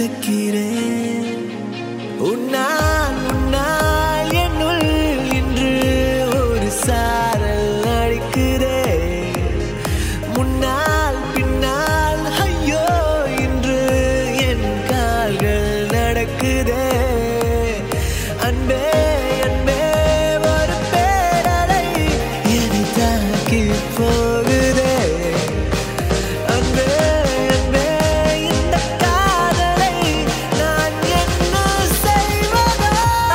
மிதக்கிறேன் உன்னால் உன்னால் என்னுள் இன்று ஒரு சாரல் அடிக்குதே முன்னால் பின்னால் ஐயோ இன்று என் கால்கள் நடக்குதே அன்பே அன்பே ஒரு பேரலை என்னை தாக்கி போகுதே அன்பே அன்பே இந்த காதலை நான் என்ன செய்வதோ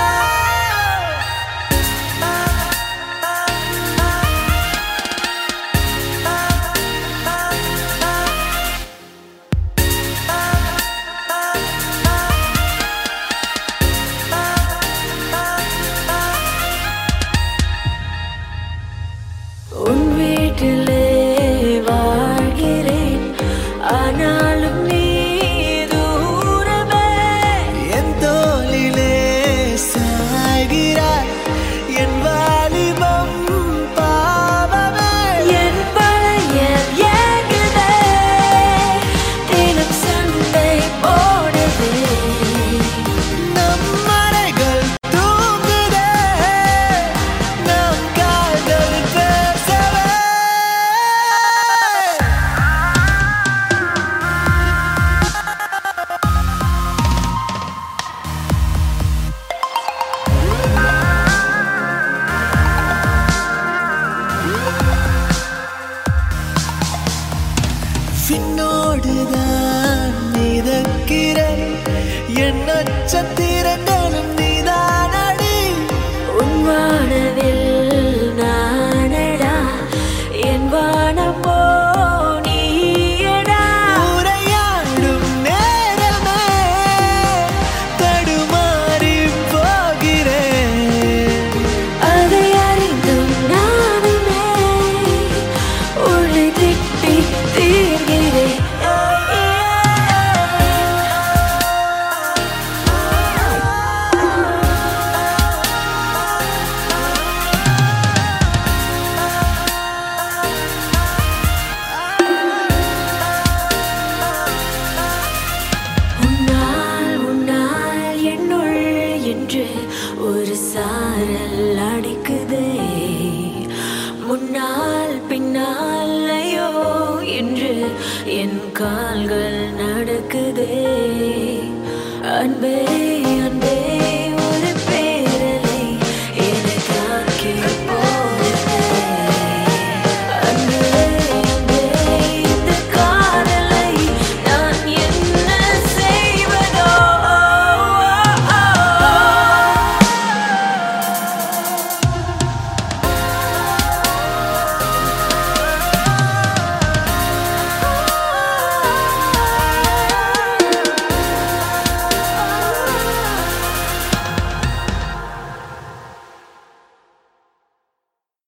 உன் வீட்டிலே வாழ்கிறேன் ஆனாலும் நீ தூரமே என் தோளிலே சாய்கிறாய் என் வாலிபம் பாவமே என் பழைய ஏங்குதே தினம் சண்டை போடுதே நம் மலைகள் தூங்குதே நம் காதல் பேசவே விண்ணோடுதான் மிதக்கிறேன் என் நட்சத்திரங்களும் நீதான் அடி உன் வானவில் நானடா என் வானமோ நீயடா உரையாடும் நேரமே தடுமாறி போகிறேன் அதை அறிந்தும் நானுமே உன்னை திட்டி தீர்கிறேன் உன்னால் உன்னால் என்னுள் என்று ஒரு சாரல் அடிக்குதே முன்னால் பின்னால் ஐயோ என்று என் கால்கள் நடக்குதே அன்பே